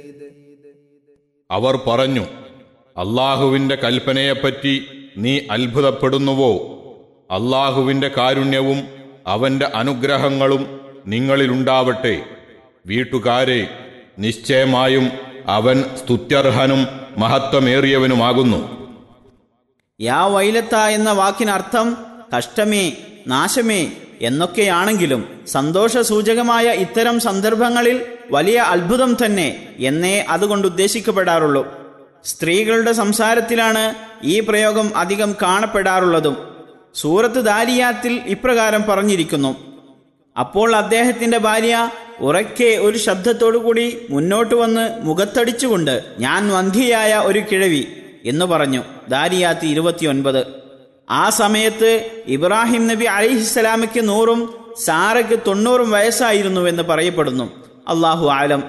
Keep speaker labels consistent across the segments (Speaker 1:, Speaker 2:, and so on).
Speaker 1: അവർ പറഞ്ഞു അള്ളാഹുവിന്റെ കൽപ്പനയെപ്പറ്റി നീ അത്ഭുതപ്പെടുന്നുവോ അള്ളാഹുവിന്റെ കാരുണ്യവും അവന്റെ അനുഗ്രഹങ്ങളും നിങ്ങളിലുണ്ടാവട്ടെ വീട്ടുകാരെ നിശ്ചയമായും അവൻ സ്തുത്യർഹനും മഹത്വമേറിയവനുമാകുന്നു
Speaker 2: യാ വൈലത്ത എന്ന വാക്കിനർത്ഥം കഷ്ടമേ നാശമേ എന്നൊക്കെയാണെങ്കിലും സന്തോഷസൂചകമായ ഇത്തരം സന്ദർഭങ്ങളിൽ വലിയ അത്ഭുതം തന്നെ എന്നേ അതുകൊണ്ട് ഉദ്ദേശിക്കപ്പെടാറുള്ളൂ സ്ത്രീകളുടെ സംസാരത്തിലാണ് ഈ പ്രയോഗം അധികം കാണപ്പെടാറുള്ളതും സൂറത്ത് ദാരിയാത്തിൽ ഇപ്രകാരം പറഞ്ഞിരിക്കുന്നു അപ്പോൾ അദ്ദേഹത്തിന്റെ ഭാര്യ ഉറക്കെ ഒരു ശബ്ദത്തോടുകൂടി മുന്നോട്ട് വന്ന് മുഖത്തടിച്ചുകൊണ്ട് ഞാൻ വന്ധിയായ ഒരു കിഴവി എന്ന് പറഞ്ഞു ദാരിയാത്ത് ഇരുപത്തിയൊൻപത് ആ സമയത്ത് ഇബ്രാഹിം നബി അലിഹിസ്സലാമയ്ക്ക് നൂറും സാറയ്ക്ക് തൊണ്ണൂറും വയസ്സായിരുന്നുവെന്ന് പറയപ്പെടുന്നു അള്ളാഹു ആലം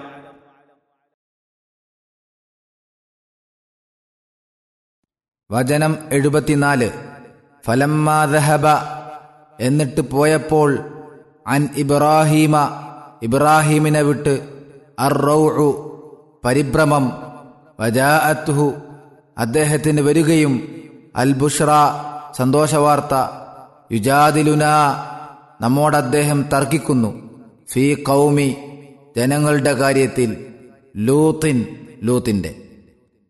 Speaker 3: വചനം എഴുപത്തിനാല് ഫലമ്മാദഹബ എന്നിട്ട് പോയപ്പോൾ അൻ ഇബ്രാഹീമ ഇബ്രാഹീമിനെ വിട്ട് അർറൗഉ പരിഭ്രമം വജാഅത്തുഹു അദ്ദേഹത്തിന് വരികയും അൽ ബുഷ്ര സന്തോഷവാർത്ത യുജാദിലുന നമ്മോട് അദ്ദേഹം തർക്കിക്കുന്നു ഫീ കൗമി ജനങ്ങളുടെ കാര്യത്തിൽ ലൂത്തിൻ ലൂത്തിന്റെ